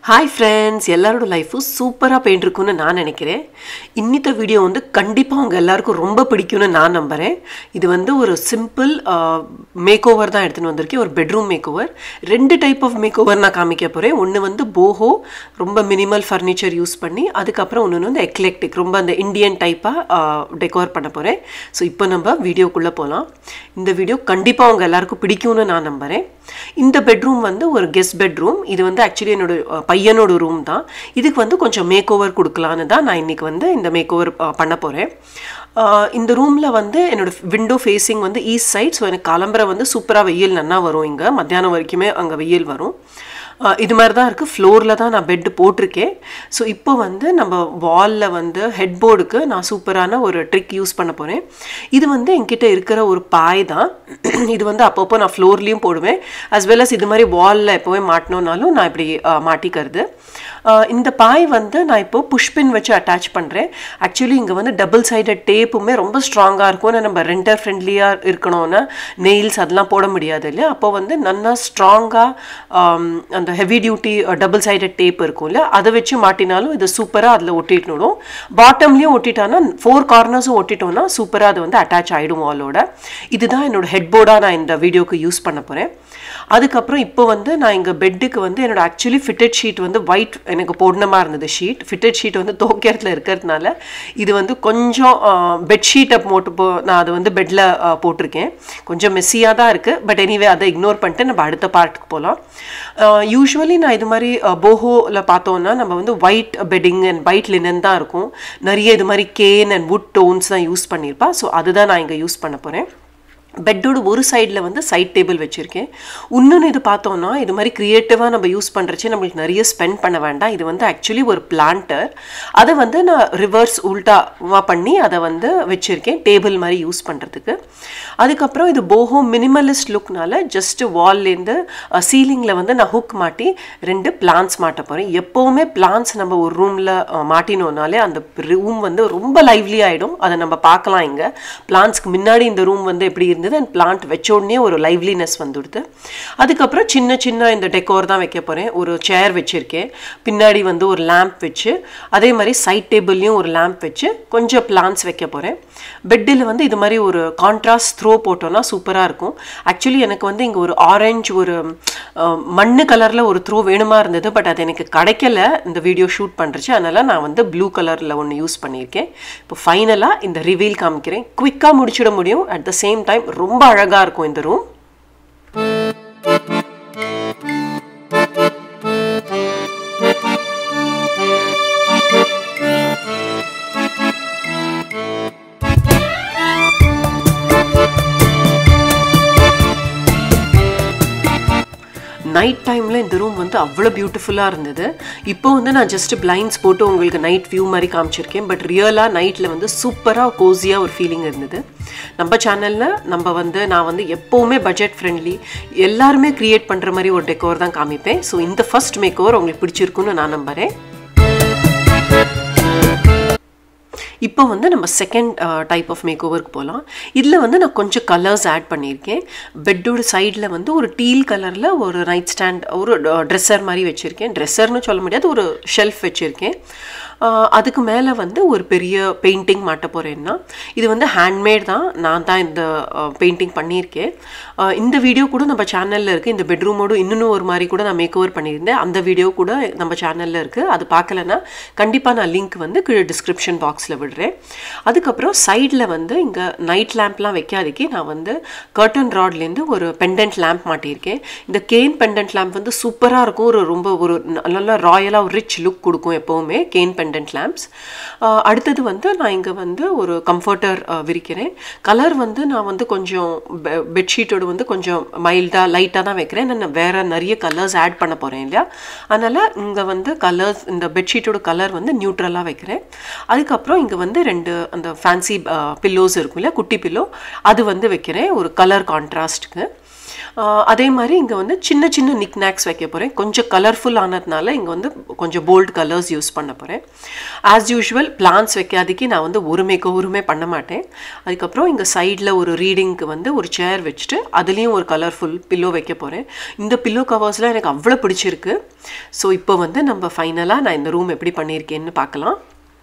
hi friends எல்லாரோட லைஃப்பும் சூப்பராக போயிட்டுருக்குன்னு நான் நினைக்கிறேன் இன்னித்த வீடியோ வந்து கண்டிப்பாக அவங்க எல்லாருக்கும் ரொம்ப பிடிக்கும்னு நான் நம்புகிறேன் இது வந்து ஒரு சிம்பிள் மேக் ஓவர் தான் எடுத்துன்னு வந்திருக்கேன் ஒரு பெட்ரூம் மேக் ஓவர் ரெண்டு டைப் ஆஃப் மேக் ஓவர் நான் காமிக்க போகிறேன் ஒன்று வந்து போஹோ ரொம்ப மினிமல் ஃபர்னிச்சர் யூஸ் பண்ணி அதுக்கப்புறம் ஒன்று வந்து எக்லெக்டிக் ரொம்ப அந்த இந்தியன் டைப்பாக டெக்கோர் பண்ண போகிறேன் ஸோ இப்போ நம்ம வீடியோக்குள்ளே போகலாம் இந்த வீடியோ கண்டிப்பாக அவங்க எல்லாருக்கும் பிடிக்கும்னு நான் நம்புகிறேன் இந்த பெட்ரூம் வந்து ஒரு கெஸ்ட் பெட்ரூம் இது வந்து ஆக்சுவலி என்னோட அஹ், பையனோட ரூம் தான் இதுக்கு வந்து கொஞ்சம் மேக் ஓவர் கொடுக்கலான்னு தான் நான் இன்னைக்கு வந்து இந்த மேக் ஓவர் பண்ண போகிறேன் இந்த ரூமில் வந்து என்னோட விண்டோ ஃபேஸிங் வந்து ஈஸ்ட் சைட் ஸோ எனக்கு கிளம்புற வந்து சூப்பராக வெயில் நன்னா வரும் இங்கே மத்தியானம் வரைக்குமே அங்கே வெயில் வரும் அஹ், இது மாதிரி தான் இருக்குது ஃப்ளோரில் தான் நான் பெட் போட்டிருக்கேன் ஸோ இப்போ வந்து நம்ம வாலில் வந்து ஹெட் போர்டுக்கு நான் சூப்பரான ஒரு ட்ரிக் யூஸ் பண்ண போகிறேன் இது வந்து என்கிட்ட இருக்கிற ஒரு பாய் தான் இது வந்து அப்பப்போ நான் ஃப்ளோர்லேயும் போடுவேன் as well as இது மாதிரி வாலில் எப்போவே மாட்டினோன்னாலும் நான் இப்படி அஹ், மாட்டிக்கிறது அஹ், இந்த பாய் வந்து நான் இப்போ புஷ்பின் வச்சு அட்டாச் பண்ணுறேன் ஆக்சுவலி இங்கே வந்து டபுள் சைடட் டேப்புமே ரொம்ப ஸ்ட்ராங்காக இருக்கும் நம்ம ரெண்டர் ஃப்ரெண்ட்லியாக இருக்கணும்னா நெயில்ஸ் அதெல்லாம் போட முடியாது இல்லையா அப்போ வந்து நல்லா ஸ்ட்ராங்காக அந்த heavy duty double sided tape இருக்கும் இல்லையா அதை வச்சு மாட்டினாலும் இது சூப்பராக அதில் ஒட்டிட்டுடும் பாட்டம்லேயும் ஒட்டிட்டானா ஃபோர் கார்னர்ஸும் ஒட்டிட்டோம்னா சூப்பராக அது வந்து அட்டாச் ஆகிடும் வாலோட இதுதான் என்னோட ஹெட் போர்டாக நான் இந்த வீடியோக்கு யூஸ் பண்ண போகிறேன் அதுக்கப்புறம் இப்போ வந்து நான் இங்கே பெட்டுக்கு வந்து என்னோட ஆக்சுவலி ஃபிட்டட் ஷீட் வந்து ஒயிட் எனக்கு போடணுமா இருந்தது ஷீட் ஃபிட்டட் ஷீட் வந்து தோக்கிறதுல இருக்கிறதுனால இது வந்து கொஞ்சம் பெட்ஷீட்டை போட்டு போ நான் அதை வந்து பெட்டில் போட்டிருக்கேன் கொஞ்சம் மெஸ்ஸியாக தான் இருக்குது பட் எனிவே அதை இக்னோர் பண்ணிட்டு நம்ம அடுத்த பார்ட்டுக்கு போகலாம் யூஸ்வலி நான் இது மாதிரி போஹோவில் பார்த்தோன்னா நம்ம வந்து white bedding and white linen தான் இருக்கும் நிறைய இது மாதிரி கேன் அண்ட் வுட் டோன்ஸ் தான் யூஸ் பண்ணியிருப்பா ஸோ அதுதான் நான் இங்கே யூஸ் பண்ண போகிறேன் பெட்டோட ஒரு சைடில் வந்து சைட் டேபிள் வச்சுருக்கேன் இன்னொன்று இது பார்த்தோம்னா இது மாதிரி க்ரியேட்டிவாக நம்ம யூஸ் பண்ணுறச்சே நம்மளுக்கு நிறைய ஸ்பெண்ட் பண்ண வேண்டாம் இது வந்து ஆக்சுவலி ஒரு பிளான்டர் அதை வந்து நான் ரிவர்ஸ் உல்டாவாக பண்ணி அதை வந்து வச்சுருக்கேன் டேபிள் மாதிரி யூஸ் பண்ணுறதுக்கு அதுக்கப்புறம் இது போஹோ மினிமலிஸ்ட் லுக்னால ஜஸ்ட் வால்லேருந்து சீலிங்கில் வந்து நான் ஹுக் மாட்டி ரெண்டு பிளான்ஸ் மாட்ட போகிறேன் எப்போவுமே பிளான்ஸ் நம்ம ஒரு ரூமில் மாட்டினோனாலே அந்த ரூம் வந்து ரொம்ப லைவ்லி ஆகிடும் அதை நம்ம பார்க்கலாம் இங்கே பிளான்ஸ்க்கு முன்னாடி இந்த ரூம் வந்து எப்படி இருந்தது அண்ட் பிளான்ட் வச்ச உடனே ஒரு லைவ்லினஸ் வந்துடுது அதுக்கப்புறம் சின்ன சின்ன இந்த டெக்கோர் தான் வைக்க போகிறேன் ஒரு சேர் வச்சுருக்கேன் பின்னாடி வந்து ஒரு லேம்ப் வச்சு அதே மாதிரி சைட் டேபிள்லையும் ஒரு லேம்ப் வச்சு கொஞ்சம் பிளான்ஸ் வைக்க போகிறேன் பெட்டில் வந்து இது மாதிரி ஒரு கான்ட்ராஸ்ட் த்ரோ போட்டோன்னா சூப்பராக இருக்கும் ஆக்சுவலி எனக்கு வந்து இங்கே ஒரு ஆரஞ்சு ஒரு அஹ், மண்ணு கலரில் ஒரு த்ரோ வேணுமா இருந்தது பட் அது எனக்கு கிடைக்கல இந்த வீடியோ ஷூட் பண்ணுறச்சு அதனால் நான் வந்து ப்ளூ கலரில் ஒன்று யூஸ் பண்ணியிருக்கேன் இப்போ ஃபைனலாக இந்த ரிவீல் காமிக்கிறேன் குவிக்காக முடிச்சிட முடியும் அட் த சேம் டைம் ரொம்ப அழகாக இருக்கும் இந்த ரூம் நைட் டைமில் இந்த ரூம் வந்து அவ்வளோ பியூட்டிஃபுல்லாக இருந்தது இப்போ வந்து நான் ஜஸ்ட் பிளைண்ட்ஸ் போட்டு உங்களுக்கு நைட் வியூ மாதிரி காமிச்சிருக்கேன் பட் ரியலாக நைட்டில் வந்து சூப்பராக கோசியாக ஒரு ஃபீலிங் இருந்தது நம்ம சேனலில் நம்ம வந்து நான் வந்து எப்போவுமே பட்ஜெட் ஃப்ரெண்ட்லி எல்லாருமே க்ரியேட் பண்ணுற மாதிரி ஒரு டெக்கோர் தான் காமிப்பேன் ஸோ இந்த ஃபர்ஸ்ட் மேக் ஓவர் உங்களுக்கு பிடிச்சிருக்குன்னு நான் நம்புகிறேன் இப்போ வந்து நம்ம செகண்ட் டைப் ஆஃப் மேக் ஓவருக்கு போகலாம் இதில் வந்து நான் கொஞ்சம் கலர்ஸ் ஆட் பண்ணியிருக்கேன் பெட்டோட சைடில் வந்து ஒரு டீல் கலரில் ஒரு நைட் ஸ்டாண்ட் ஒரு ட்ரெஸ்ஸர் மாதிரி வச்சுருக்கேன் ட்ரெஸ்ஸர்னு சொல்ல முடியாது ஒரு ஷெல்ஃப் வச்சுருக்கேன் அஹ், அதுக்கு மேலே வந்து ஒரு பெரிய பெயிண்டிங் மாட்ட போகிறேன்னா இது வந்து ஹேண்ட்மேட் தான் நான் தான் இந்த பெயிண்டிங் பண்ணியிருக்கேன் அஹ், இந்த வீடியோ கூட நம்ம சேனலில் இருக்குது இந்த பெட்ரூமோடு இன்னொன்று ஒரு மாதிரி கூட நான் மேக் ஓவர் பண்ணியிருந்தேன் அந்த வீடியோ கூட நம்ம சேனலில் இருக்குது அது பார்க்கலன்னா கண்டிப்பாக நான் லிங்க் வந்து கீழே டிஸ்கிரிப்ஷன் பாக்ஸில் விடுறேன் அதுக்கப்புறம் சைடில் வந்து இங்கே நைட் லேம்ப்லாம் வைக்காதக்கு நான் வந்து கர்டன் ராட்லேருந்து ஒரு பெண்டன்ட் லேம்ப் மாட்டியிருக்கேன் இந்த கேன் பெண்டன்ட் லேம்ப் வந்து சூப்பராக இருக்கும் ஒரு ரொம்ப ஒரு ந- நல்ல ராயலாக ஒரு ரிச் லுக் கொடுக்கும் எப்போவுமே கேன் பெண்டன்ட் லேம்ப்ஸ் அடுத்தது வந்து நான் இங்கே வந்து ஒரு கம்ஃபர்டர் விரிக்கிறேன் கலர் வந்து நான் வந்து கொஞ்சம் பெட்ஷீட்டோட வந்து கொஞ்சம் மைல்டாக லைட்டாக தான் வைக்கிறேன் நான் வேறு நிறைய கலர்ஸ் ஆட் பண்ண போகிறேன் இல்லையா அதனால் இங்கே வந்து கலர்ஸ் இந்த பெட்ஷீட்டோட கலர் வந்து நியூட்ரலாக வைக்கிறேன் அதுக்கப்புறம் இங்கே வந்து ரெண்டு அந்த ஃபேன்சி பில்லோஸ் இருக்கும் இல்லையா குட்டி பில்லோ அது வந்து வைக்கிறேன் ஒரு கலர் கான்ட்ராஸ்ட்டுக்கு ஆஹ் அதே மாதிரி இங்கே வந்து சின்ன சின்ன நிக் நாக்ஸ் வைக்க போகிறேன் கொஞ்சம் கலர்ஃபுல் ஆனதுனால இங்கே வந்து கொஞ்சம் போல்ட் கலர்ஸ் யூஸ் பண்ண போகிறேன் ஆஸ் யூஷுவல் பிளான்ஸ் வைக்காதக்கு நான் வந்து ஒரு மேக் ஓவருமே பண்ண மாட்டேன் அதுக்கப்புறம் இங்கே சைடில் ஒரு ரீடிங்க்கு வந்து ஒரு சேர் வச்சுட்டு அதுலேயும் ஒரு கலர்ஃபுல் பில்லோ வைக்க போகிறேன் இந்த பில்லோ கவர்ஸ்லாம் எனக்கு அவ்வளோ பிடிச்சிருக்கு ஸோ இப்போ வந்து நம்ம ஃபைனலாக நான் இந்த ரூம் எப்படி பண்ணியிருக்கேன்னு பார்க்கலாம்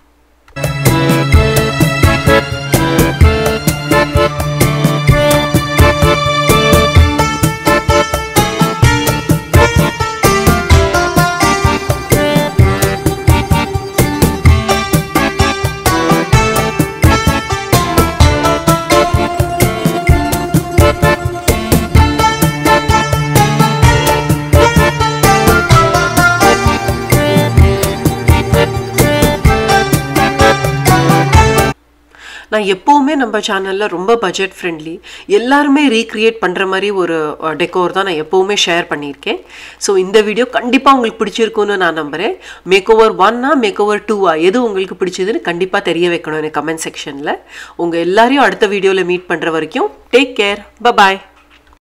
நான் எப்போவுமே நம்ம சேனலில் ரொம்ப பட்ஜெட் ஃப்ரெண்ட்லி எல்லாருமே ரீக்ரியேட் பண்ணுற மாதிரி ஒரு டெக்கோர் தான் நான் எப்போவுமே ஷேர் பண்ணியிருக்கேன் ஸோ இந்த வீடியோ கண்டிப்பாக உங்களுக்கு பிடிச்சிருக்குன்னு நான் நம்புகிறேன் மேக் ஓவர் ஒன்னா மேக் ஓவர் டூவா எது உங்களுக்கு பிடிச்சதுன்னு கண்டிப்பாக தெரிய வைக்கணும் எனக்கு கமெண்ட் செக்ஷனில் உங்கள் எல்லாரையும் அடுத்த வீடியோவில் மீட் பண்ணுற வரைக்கும் டேக் கேர் பபாய்